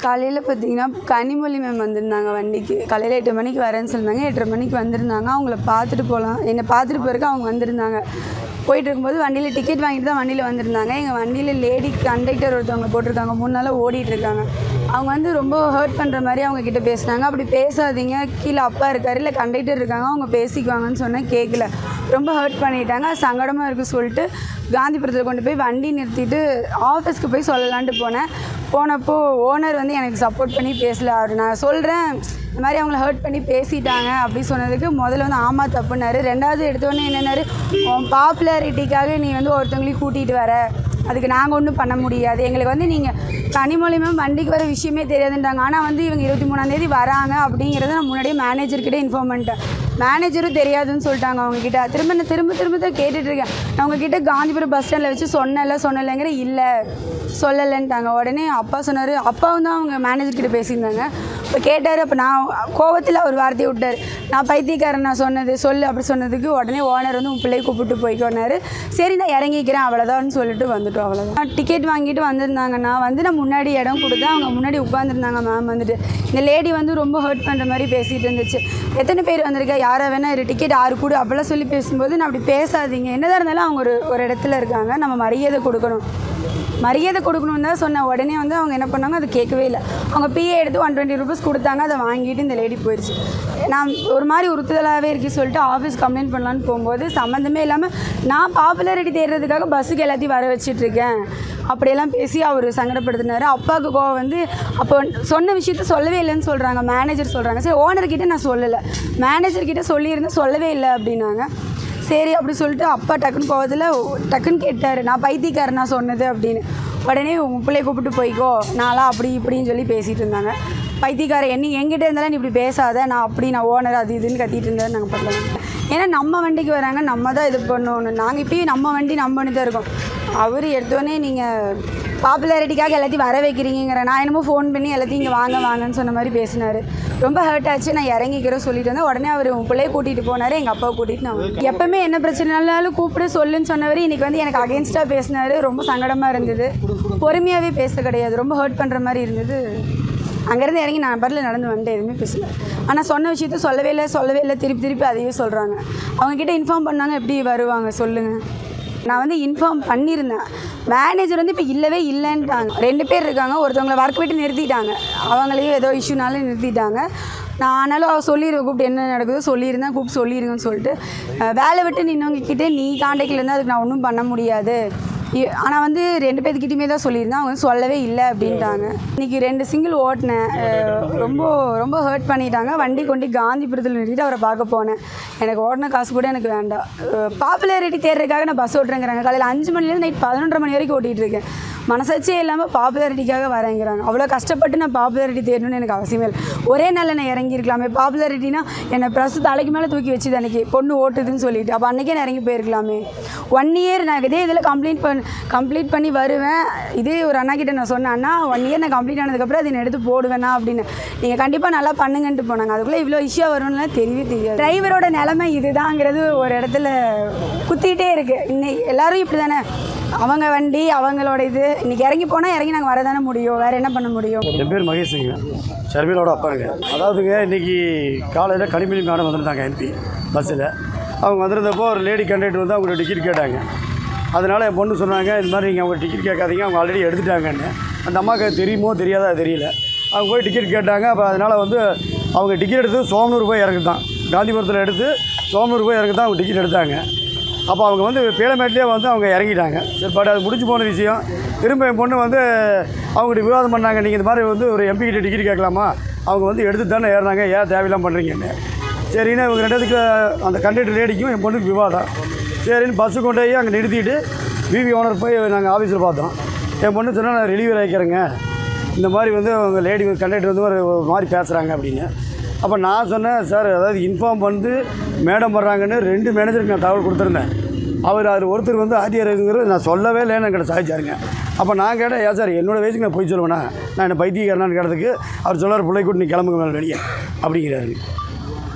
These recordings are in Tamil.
காலையில் பார்த்தீங்கன்னா கனிமொழி மேம் வந்திருந்தாங்க வண்டிக்கு காலையில் எட்டு மணிக்கு வரேன்னு சொன்னாங்க எட்டரை மணிக்கு வந்திருந்தாங்க அவங்கள பார்த்துட்டு போகலாம் என்னை பார்த்துட்டு போகிறதுக்கு அவங்க வந்திருந்தாங்க போயிட்டு இருக்கும்போது வண்டியில் டிக்கெட் வாங்கிட்டு தான் வண்டியில் வந்திருந்தாங்க எங்கள் வண்டியில் லேடி கண்டக்டர் ஒருத்தவங்க போட்டிருக்காங்க மூணு நாளாக ஓடிட்டு இருக்காங்க அவங்க வந்து ரொம்ப ஹர்ட் பண்ணுற மாதிரி அவங்க கிட்ட பேசினாங்க அப்படி பேசாதீங்க கீழே அப்பா இருக்காரு இல்லை கண்டக்டர் இருக்காங்க அவங்க பேசிக்குவாங்கன்னு சொன்னேன் கேட்கல ரொம்ப ஹர்ட் பண்ணிட்டாங்க அது சங்கடமாக இருக்குது சொல்லிட்டு காந்திபுரத்தில் கொண்டு போய் வண்டி நிறுத்திட்டு ஆஃபீஸ்க்கு போய் சொல்லலான்ட்டு போனேன் போனப்போ ஓனர் வந்து எனக்கு சப்போர்ட் பண்ணி பேசல அவர் நான் சொல்கிறேன் இந்த மாதிரி அவங்கள ஹர்ட் பண்ணி பேசிட்டாங்க அப்படி சொன்னதுக்கு முதல்ல வந்து ஆமாம் தப்புனாரு ரெண்டாவது எடுத்தோடனே என்னன்னாரு உன் பாப்புலாரிட்டிக்காக நீ வந்து ஒருத்தவங்களையும் கூட்டிகிட்டு வர அதுக்கு நாங்கள் ஒன்றும் பண்ண முடியாது எங்களுக்கு வந்து நீங்கள் கனிமொழி மேம் வண்டிக்கு வர விஷயமே தெரியாதுன்றாங்க ஆனால் வந்து இவங்க இருபத்தி மூணாந்தேதி வராங்க அப்படிங்கிறத நான் முன்னாடியே மேனேஜர்கிட்ட இன்ஃபார்ம் பண்ணிட்டேன் மேனேஜரும் தெரியாதுன்னு சொல்லிட்டாங்க அவங்கக்கிட்ட திரும்ப நான் திரும்ப திரும்ப தான் கேட்டுட்டு இருக்கேன் நான் உங்ககிட்ட காந்திபுரம் பஸ் ஸ்டாண்டில் வச்சு சொன்னல சொன்னலைங்கிற இல்லை சொல்லலைன்ட்டாங்க உடனே அப்பா சொன்னார் அப்பாவும் தான் அவங்க மேனேஜர் கிட்ட பேசியிருந்தாங்க இப்போ கேட்டார் அப்போ நான் கோவத்தில் ஒரு வார்த்தையை விட்டார் நான் பைத்தியக்காரன் நான் சொன்னது சொல்லு அப்படி சொன்னதுக்கு உடனே ஓனர் வந்து உன் பிள்ளையை கூப்பிட்டு போய்க்கோனாரு சரி நான் இறங்கிக்கிறேன் அவ்வளோதான்னு சொல்லிட்டு வந்துட்டோம் அவ்வளோதான் டிக்கெட் வாங்கிட்டு வந்திருந்தாங்க நான் வந்து நான் முன்னாடி இடம் கொடுத்தேன் அவங்க முன்னாடி உட்காந்துருந்தாங்க மேம் வந்துட்டு இந்த லேடி வந்து ரொம்ப ஹர்ட் பண்ணுற மாதிரி பேசிகிட்டு இருந்துச்சு எத்தனை பேர் வந்திருக்கா யாரை வேணா இரு டிக்கெட் ஆறு கூட அப்படிலாம் சொல்லி பேசும்போது நான் அப்படி பேசாதீங்க என்னதான் இருந்தாலும் அவங்க ஒரு ஒரு இடத்துல இருக்காங்க நம்ம மரியாதை கொடுக்கணும் மரியாதை கொடுக்கணும்னு தான் சொன்னேன் உடனே வந்து அவங்க என்ன பண்ணாங்க அது கேட்கவே இல்லை அவங்க பிஏ எடுத்து ஒன் டுவெண்ட்டி ருபீஸ் கொடுத்தாங்க அதை வாங்கிட்டு இந்த லேடி போயிடுச்சு நான் ஒரு மாதிரி உறுத்துதலாகவே இருக்கு சொல்லிட்டு ஆஃபீஸ் கம்ப்ளைண்ட் பண்ணலான்னு போகும்போது சம்மந்தமே இல்லாமல் நான் பாப்புலாரிட்டி தேடுறதுக்காக பஸ்ஸுக்கு எல்லாத்தையும் வர வச்சிட்ருக்கேன் அப்படியெல்லாம் பேசி அவர் சங்கடப்படுத்தினாரு அப்பாவுக்கு கோவம் வந்து அப்போ சொன்ன விஷயத்த சொல்லவே இல்லைன்னு சொல்கிறாங்க மேனேஜர் சொல்கிறாங்க சரி ஓனர்கிட்ட நான் சொல்லலை மேனேஜர்கிட்ட சொல்லியிருந்தேன் சொல்லவே இல்லை அப்படின்னாங்க சரி அப்படி சொல்லிட்டு அப்பா டக்குன்னு கோவத்தில் டக்குன்னு கேட்டார் நான் பைத்தியக்காரன் நான் சொன்னது அப்படின்னு உடனே உன் பிள்ளைய கூப்பிட்டு போய்க்கோ நான்லாம் அப்படி இப்படின்னு சொல்லி பேசிகிட்டு இருந்தாங்க பைத்தியக்காரன் என்ன என்கிட்ட இருந்தாலும் நீ இப்படி பேசாத நான் அப்படி நான் ஓனர் அது இதுன்னு கத்திட்டு இருந்தேன் நாங்கள் பண்ணலாம் ஏன்னா நம்ம வண்டிக்கு வராங்க நம்ம தான் இது பண்ணணும் நாங்கள் இப்பயும் நம்ம வண்டி நம்ம பண்ணி தான் இருக்கோம் அவர் எடுத்தோடனே நீங்கள் பாப்புலாரிட்டிக்காக எல்லாத்தையும் வர வைக்கிறீங்கிற நான் என்னமோ ஃபோன் பண்ணி எல்லாத்தையும் இங்கே வாங்க வாங்கன்னு சொன்ன மாதிரி பேசினார் ரொம்ப ஹர்ட் ஆச்சு நான் இறங்கிக்கிறேன் சொல்லிட்டு வந்தேன் உடனே அவர் உன் பிள்ளைய கூட்டிகிட்டு போனார் எங்கள் அப்பாவை கூட்டிகிட்டு நான் வந்தேன். எப்பவுமே என்ன பிரச்சனைனாலும் கூப்பிடு சொல்லுன்னு சொன்னவர் இன்றைக்கி வந்து எனக்கு அகேன்ஸ்டாக பேசினார் ரொம்ப சங்கடமாக இருந்தது பொறுமையாகவே பேச கிடையாது ரொம்ப ஹர்ட் பண்ணுற மாதிரி இருந்தது அங்கேருந்து இறங்கி நான் பரில் நடந்து வந்துட்டேன் எதுவுமே பேசல ஆனால் சொன்ன விஷயத்த சொல்லவே இல்லை சொல்லவே இல்லை திருப்பி திருப்பி அதையே சொல்கிறாங்க அவங்கக்கிட்ட இன்ஃபார்ம் பண்ணாங்க எப்படி வருவாங்க சொல்லுங்கள் நான் வந்து இன்ஃபார்ம் பண்ணியிருந்தேன் மேனேஜர் வந்து இப்போ இல்லவே இல்லைன்ட்டாங்க ரெண்டு பேர் இருக்காங்க ஒருத்தவங்களை ஒர்க் விட்டு நிறுத்திட்டாங்க அவங்களையும் ஏதோ இஷ்யூனால நிறுத்திட்டாங்க நான் ஆனாலும் அவ சொல்லிடுவேன் கூப்பிட்டு என்ன நடக்குதோ சொல்லியிருந்தேன் கூப்பிட்டு சொல்லிடுங்கன்னு சொல்லிட்டு அஹ், வேலை விட்டு நின்னவங்க கிட்டே நீ காண்டாக்டில் இருந்தால் அதுக்கு நான் ஒன்றும் பண்ண முடியாது ஆனால் வந்து ரெண்டு பேர்த்துக்கிட்டையுமே தான் சொல்லியிருந்தேன் அவங்க வந்து சொல்லவே இல்லை அப்படின்ட்டாங்க இன்றைக்கி ரெண்டு சிங்கிள் ஓட்டினேன் அஹ் ரொம்ப ரொம்ப ஹர்ட் பண்ணிட்டாங்க வண்டி கொண்டு காந்திபுரத்தில் நிறுத்திட்டு அவரை பார்க்க போனேன் எனக்கு ஓட்டின காசு கூட எனக்கு வேண்டாம் பாப்புலாரிட்டி தேடுறதுக்காக நான் பஸ் ஓட்டுறேங்கிறாங்க காலையில் அஞ்சு மணிலேருந்து நைட் பதினொன்றரை மணி வரைக்கும் ஓட்டிகிட்டு இருக்கேன் மனசாட்சியே இல்லாமல் பாப்புலாரிட்டிக்காக வரேங்கிறாங்க அவ்வளோ கஷ்டப்பட்டு நான் பாப்புலாரிட்டி தேடணும்னு எனக்கு அவசியமே இல்லை ஒரே நாளில் நான் இறங்கியிருக்கலாமே பாப்புலாரிட்டினா என்னை ப்ரெஸ் தலைக்கு மேலே தூக்கி வச்சுது அன்றைக்கி பொண்ணு ஓட்டுதுன்னு சொல்லிட்டு அப்போ அன்றைக்கே நான் இறங்கி போயிருக்கலாமே ஒன் இயர் நான் இதே இதில் கம்ப்ளைண்ட் பண்ண கம்ப்ளீட் பண்ணி வருவேன் இதே ஒரு அண்ணா கிட்ட நான் சொன்னேன் அண்ணா ஒன் இயர் நான் கம்ப்ளீட் ஆனதுக்கப்புறம் அதை நான் எடுத்து போடுவேண்ணா அப்படின்னு நீங்கள் கண்டிப்பாக நல்லா பண்ணுங்கன்ட்டு போனாங்க அதுக்குள்ளே இவ்வளோ இஷ்யூ வரும்னுலாம் தெரியவே தெரியாது டிரைவரோட நிலைமை இதுதாங்கிறது ஒரு இடத்துல குத்திக்கிட்டே இருக்குது இன்னைக்கு எல்லாரும் இப்படி தானே அவங்க வண்டி அவங்களோட இது இன்னைக்கு இறங்கி போனால் இறங்கி நாங்கள் வரதானே முடியும் வேறு என்ன பண்ண முடியும் என் பேர் மகேஷுங்க ஷர்மிலாவோட அப்பாங்க அதாவதுங்க இன்றைக்கி காலையில் கனிமொழி மேடம் வந்திருந்தாங்க எம்பி பஸ்ஸில் அவங்க வந்திருந்தப்போ ஒரு லேடி கண்டக்டர் வந்து அவங்களோட டிக்கெட் கேட்டாங்க அதனால் என் பொண்ணு சொன்னாங்க இது மாதிரி நீங்கள் அவங்க டிக்கெட் கேட்காதீங்க அவங்க ஆல்ரெடி எடுத்துட்டாங்கன்னு அந்த அம்மாவுக்கு அது தெரியுமோ தெரியாதா அது தெரியல அவங்க போய் டிக்கெட் கேட்டாங்க அப்போ அதனால் வந்து அவங்க டிக்கெட் எடுத்து சோமனூர் போய் இறக்கு தான் காந்திபுரத்தில் எடுத்து சோமனூர் போய் இறக்கு தான் அவங்க டிக்கெட் எடுத்தாங்க அப்போ அவங்க வந்து பேலமேட்லேயே வந்து அவங்க இறங்கிட்டாங்க சரி பட் அது முடிஞ்சு போன விஷயம் திரும்ப என் பொண்ணு வந்து அவங்ககிட்ட விவாதம் பண்ணாங்க நீங்கள் இந்த மாதிரி வந்து ஒரு எம்பி கிட்ட டிக்கெட் கேட்கலாமா அவங்க வந்து எடுத்து தானே ஏறினாங்க ஏன் தேவையில்லாம பண்ணுறீங்கன்னு சரின்னு இவங்க ரெண்டுத்துக்கு அந்த கண்டக்டர் லேடிக்கும் என் பொண்ணுக்கு விவாதம் சரின்னு பஸ்ஸு கொண்டு போய் அங்கே நிறுத்திட்டு விவி ஓனர் போய் நாங்கள் ஆஃபீஸில் பார்த்தோம் என் பொண்ணு சொன்னால் நான் டெலிவரி ஆகிக்கிறேங்க இந்த மாதிரி வந்து அவங்க லேடி கண்டக்டர் வந்து ஒரு ஒரு மாதிரி பேசுகிறாங்க அப்படின்னு அப்போ நான் சொன்னேன் சார் அதாவது இன்ஃபார்ம் வந்து மேடம் வர்றாங்கன்னு ரெண்டு மேனேஜருக்கு நான் தகவல் கொடுத்துருந்தேன் அவர் அவர் ஒருத்தர் வந்து ஆர்டிஆருங்கிறது நான் சொல்லவே இல்லைன்னு என்கிட்ட சாதிச்சாருங்க அப்போ நான் கேட்டேன் ஏன் சார் என்னோட வயசுக்கு நான் போய் சொல்லுவேண்ணா நான் என்ன பைத்தியக்காரனான்னு கேட்டதுக்கு அவர் சொல்லார் பிள்ளை கூட்டி நீ கிளம்புங்க மேலே வெளியே அப்படிங்கிறாரு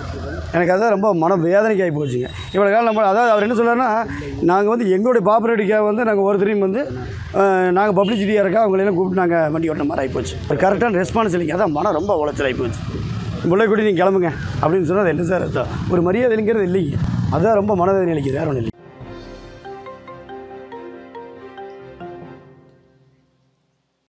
எனக்கு அதான் ரொம்ப மன வேதனைக்காகி போச்சுங்க இவ்வளோ காலம் நம்ம அதாவது அவர் என்ன சொல்றாருன்னா நாங்கள் வந்து எங்களுடைய பாப்புலரிட்டிக்காக வந்து நாங்கள் ஒருத்தரையும் வந்து நாங்கள் பப்ளிசிட்டியாக இருக்கா அவங்களெல்லாம் கூப்பிட்டு நாங்கள் வண்டி ஓட்டின மாதிரி ஆகிப்போச்சு ஒரு கரெக்டான ரெஸ்பான்ஸ் இல்லைங்க அதான் மனம் ரொம்ப உளைச்சலாகி போச்சு முல்லைக்குடி நீங்கள் கிளம்புங்க அப்படின்னு சொன்னால் அது என்ன சார் அர்த்தம் ஒரு மரியாதை இல்லைங்கிறது இல்லைங்க அதுதான் ரொம்ப மனவேதனை அளிக்குது வேறு ஒன்றும் இல்லை